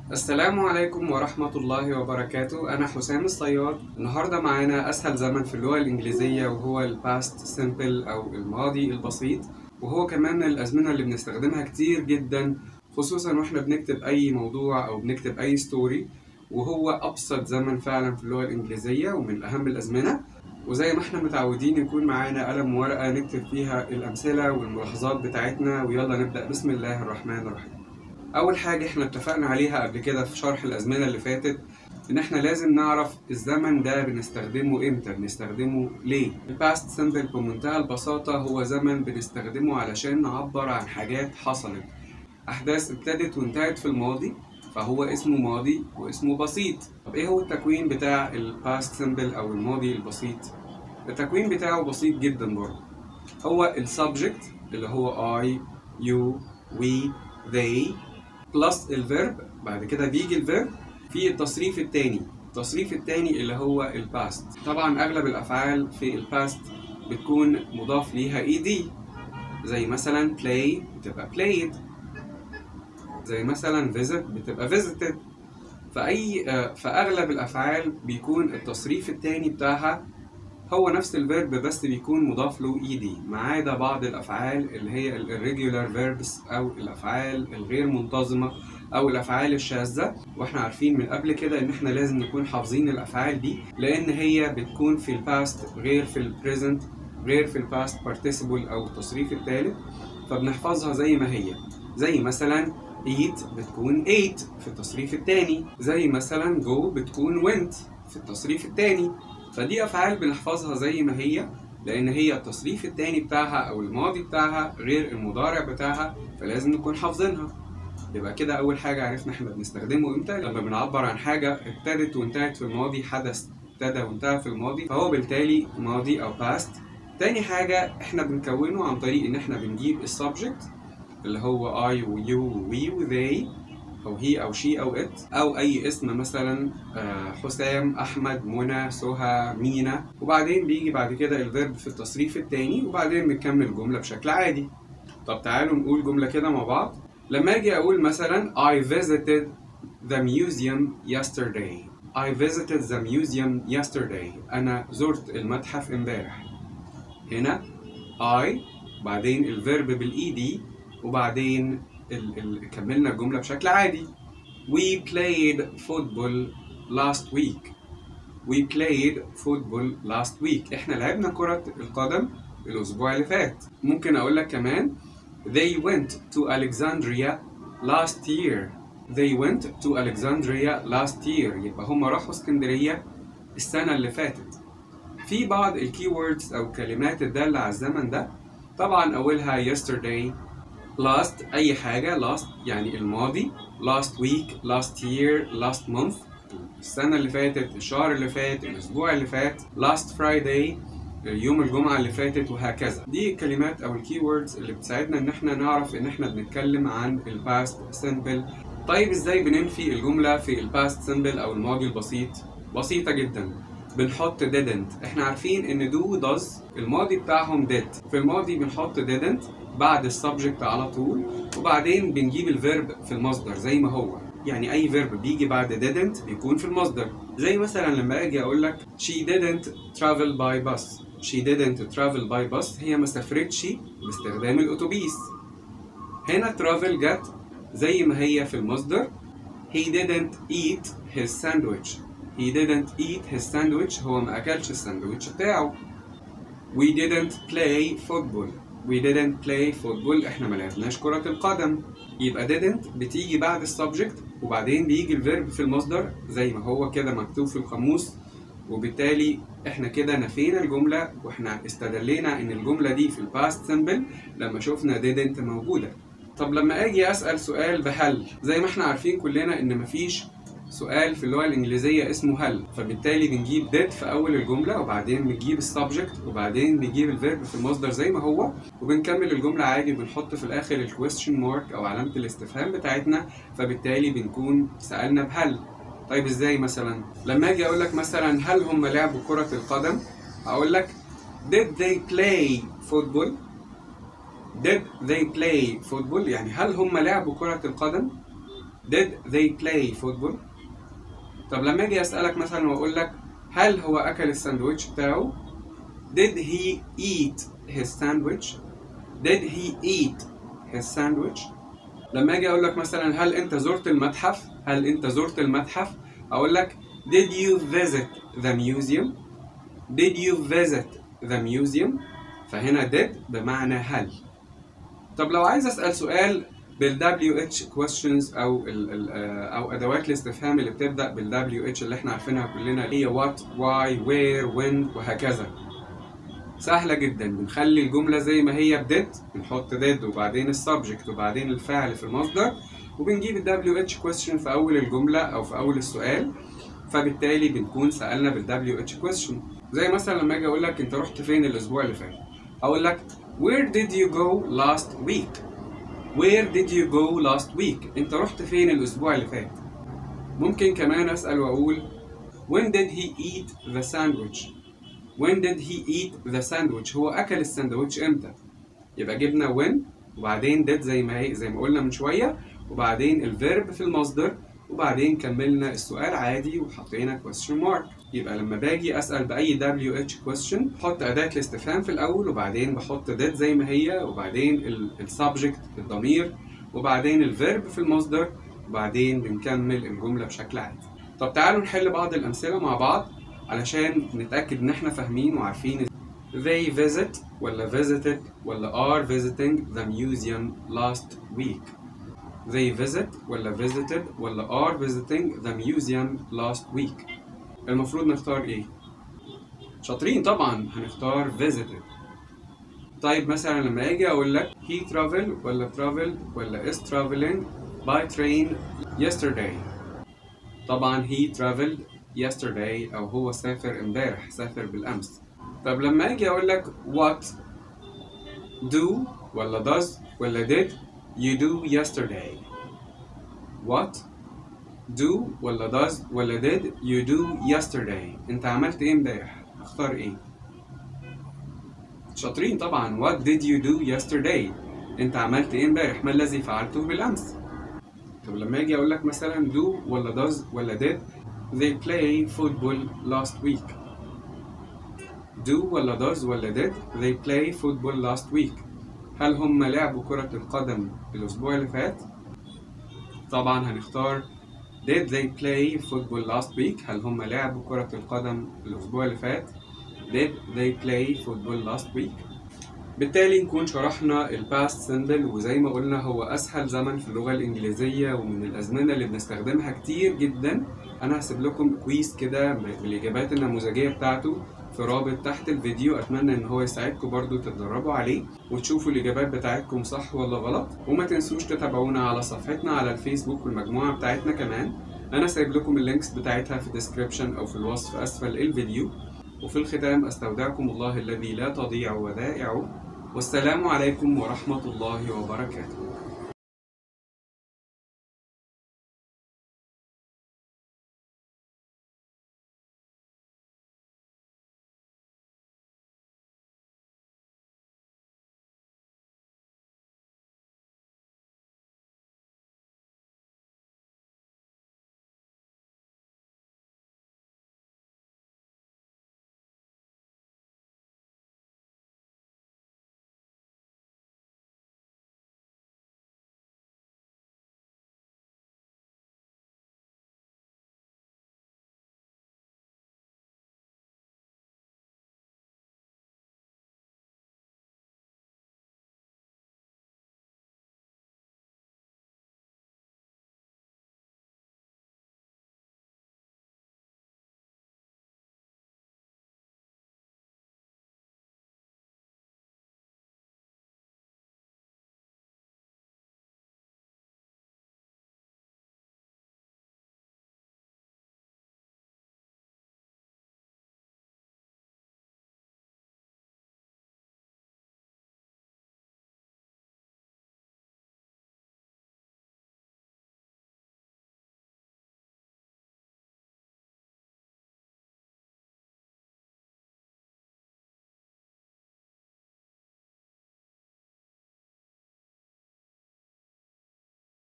السلام عليكم ورحمة الله وبركاته أنا حسام الصياد النهاردة معانا أسهل زمن في اللغة الإنجليزية وهو الباست سيمبل أو الماضي البسيط وهو كمان من الأزمنة اللي بنستخدمها كتير جدا خصوصا واحنا بنكتب أي موضوع أو بنكتب أي ستوري وهو أبسط زمن فعلا في اللغة الإنجليزية ومن أهم الأزمنة وزي ما احنا متعودين يكون معانا قلم وورقة نكتب فيها الأمثلة والملاحظات بتاعتنا ويلا نبدأ بسم الله الرحمن الرحيم أول حاجة احنا اتفقنا عليها قبل كده في شرح الأزمنة اللي فاتت إن احنا لازم نعرف الزمن ده بنستخدمه إمتى بنستخدمه ليه الباست سيمبل بمنتهى البساطة هو زمن بنستخدمه علشان نعبر عن حاجات حصلت أحداث ابتدت وانتهت في الماضي فهو اسمه ماضي واسمه بسيط طب ايه هو التكوين بتاع الباست سيمبل او الماضي البسيط التكوين بتاعه بسيط جدا برضه هو السبجكت اللي هو I you we they بلس الفيرب بعد كده بيجي الفيرب في التصريف التاني التصريف التاني اللي هو الباست طبعا اغلب الافعال في الباست بتكون مضاف ليها اي دي زي مثلا play بتبقى played زي مثلا visit بتبقى visited فأي فأغلب الأفعال بيكون التصريف التاني بتاعها هو نفس الفيرب بس بيكون مضاف له اي دي ما عدا بعض الافعال اللي هي الريجولار فيربس او الافعال الغير منتظمه او الافعال الشاذه واحنا عارفين من قبل كده ان احنا لازم نكون حافظين الافعال دي لان هي بتكون في الباست غير في البريزنت غير في الباست بارتيسيبل او التصريف الثالث فبنحفظها زي ما هي زي مثلا eat بتكون ate في التصريف الثاني زي مثلا go بتكون went في التصريف الثاني فدي افعال بنحفظها زي ما هي لان هي التصريف التاني بتاعها او الماضي بتاعها غير المضارع بتاعها فلازم نكون حافظينها يبقى كده اول حاجه عرفنا احنا بنستخدمه امتى لما بنعبر عن حاجه ابتدت وانتهت في الماضي حدث ابتدى وانتهى في الماضي فهو بالتالي ماضي او past تاني حاجه احنا بنكونه عن طريق ان احنا بنجيب السبجكت اللي هو I و you و we و they أو هي أو شي أو إت أو أي اسم مثلا حسام أحمد منى سهى مينا وبعدين بيجي بعد كده الفيرب في التصريف التاني وبعدين بنكمل الجملة بشكل عادي طب تعالوا نقول جملة كده مع بعض لما أجي أقول مثلا I visited the museum yesterday I visited the museum yesterday أنا زرت المتحف امبارح هنا I بعدين الفيرب بالإي دي وبعدين ال ال كملنا الجملة بشكل عادي We played football last week We played football last week احنا لعبنا كرة القدم الأسبوع اللي فات ممكن أقول لك كمان They went to Alexandria last year They went to Alexandria last year يبقى هم راحوا اسكندرية السنة اللي فاتت في بعض الكيوردز أو الكلمات الدالة على الزمن ده طبعا أولها yesterday last أي حاجة last يعني الماضي last week last year last month السنة اللي فاتت الشهر اللي فات الأسبوع اللي فات last Friday يوم الجمعة اللي فاتت وهكذا دي الكلمات أو الكيوردز اللي بتساعدنا إن احنا نعرف إن احنا بنتكلم عن الباست سيمبل طيب إزاي بننفي الجملة في الباست سيمبل أو الماضي البسيط؟ بسيطة جدا بنحط didn't احنا عارفين ان do does الماضي بتاعهم did في الماضي بنحط didn't بعد السبجكت على طول وبعدين بنجيب الفيرب في المصدر زي ما هو يعني اي فيرب بيجي بعد didn't بيكون في المصدر زي مثلا لما اجي اقول لك she didn't travel by bus she didn't travel by bus هي ما سافرتش باستخدام الاتوبيس هنا travel جت زي ما هي في المصدر he didn't eat his sandwich he didn't eat his sandwich هو ما أكلش الساندويتش بتاعه we didn't play football we didn't play football احنا ما لعبناش كرة القدم يبقى didn't بتيجي بعد السبجكت وبعدين بيجي الفيرب في المصدر زي ما هو كده مكتوب في القاموس وبالتالي احنا كده نفينا الجملة واحنا استدلينا ان الجملة دي في الباست سيمبل لما شفنا didn't موجودة طب لما اجي اسأل سؤال بهل زي ما احنا عارفين كلنا ان مفيش سؤال في اللغة الإنجليزية اسمه هل فبالتالي بنجيب did في أول الجملة وبعدين بنجيب السبجكت وبعدين بنجيب الفيرب في المصدر زي ما هو وبنكمل الجملة عادي وبنحط في الآخر الكويستشن مارك أو علامة الاستفهام بتاعتنا فبالتالي بنكون سألنا بهل طيب ازاي مثلا لما اجي اقول لك مثلا هل هم لعبوا كرة القدم هقول لك did they play football did they play football يعني هل هم لعبوا كرة القدم did they play football طب لما اجي اسالك مثلا واقول لك هل هو اكل الساندوتش بتاعه did he eat his sandwich did he eat his sandwich لما اجي اقول لك مثلا هل انت زرت المتحف هل انت زرت المتحف اقول لك did you visit the museum did you visit the museum فهنا did بمعنى هل طب لو عايز اسال سؤال بال WH questions او ال ال او ادوات الاستفهام اللي بتبدا بال WH اللي احنا عارفينها كلنا اللي هي what why where when وهكذا سهلة جدا بنخلي الجملة زي ما هي بديد بنحط did وبعدين السبجكت وبعدين الفعل في المصدر وبنجيب ال WH question في أول الجملة أو في أول السؤال فبالتالي بنكون سألنا بال WH question زي مثلا لما أجي أقول لك أنت رحت فين الأسبوع اللي فات أقول لك Where did you go last week? Where did you go last week? أنت رحت فين الأسبوع اللي فات؟ ممكن كمان أسأل وأقول When did he eat the sandwich? When did he eat the sandwich? هو أكل الساندوتش إمتى؟ يبقى جبنا when وبعدين did زي ما هي زي ما قلنا من شوية وبعدين الفيرب في المصدر وبعدين كملنا السؤال عادي وحطينا question mark يبقى لما باجي أسأل بأي WH question بحط أداة الاستفهام في الأول وبعدين بحط did زي ما هي وبعدين السبجكت الضمير وبعدين الفيرب في المصدر وبعدين بنكمل الجملة بشكل عادي طب تعالوا نحل بعض الأمثلة مع بعض علشان نتأكد إن إحنا فاهمين وعارفين They visit ولا visited ولا are visiting the museum last week. They visit ولا visited ولا are visiting the museum last week. المفروض نختار إيه؟ شاطرين طبعا هنختار visited. طيب مثلا لما أجي أقول لك he traveled ولا traveled ولا is traveling by train yesterday. طبعا he traveled yesterday أو هو سافر امبارح سافر بالأمس طب لما أجي أقول لك what do ولا does ولا did you do yesterday what do ولا does ولا did you do yesterday أنت عملت إيه امبارح اختار إيه شاطرين طبعا what did you do yesterday أنت عملت إيه امبارح ما الذي فعلته بالأمس طب لما أجي أقول لك مثلا do ولا does ولا did They play football last week. Do ولا does ولا did They play football last week. هل هم لعبوا كرة القدم الأسبوع اللي فات؟ طبعا هنختار Did they play football last week؟ هل هم لعبوا كرة القدم الأسبوع اللي فات؟ Did they play football last week؟ بالتالي نكون شرحنا الباست سيمبل وزي ما قلنا هو أسهل زمن في اللغة الإنجليزية ومن الأزمنة اللي بنستخدمها كتير جدا أنا هسيب لكم كويس كده بالإجابات النموذجية بتاعته في رابط تحت الفيديو أتمنى إن هو يساعدكم برضو تتدربوا عليه وتشوفوا الإجابات بتاعتكم صح ولا غلط وما تنسوش تتابعونا على صفحتنا على الفيسبوك والمجموعة بتاعتنا كمان أنا سايب لكم اللينكس بتاعتها في الديسكريبشن أو في الوصف أسفل الفيديو وفي الختام أستودعكم الله الذي لا تضيع ودائعه والسلام عليكم ورحمة الله وبركاته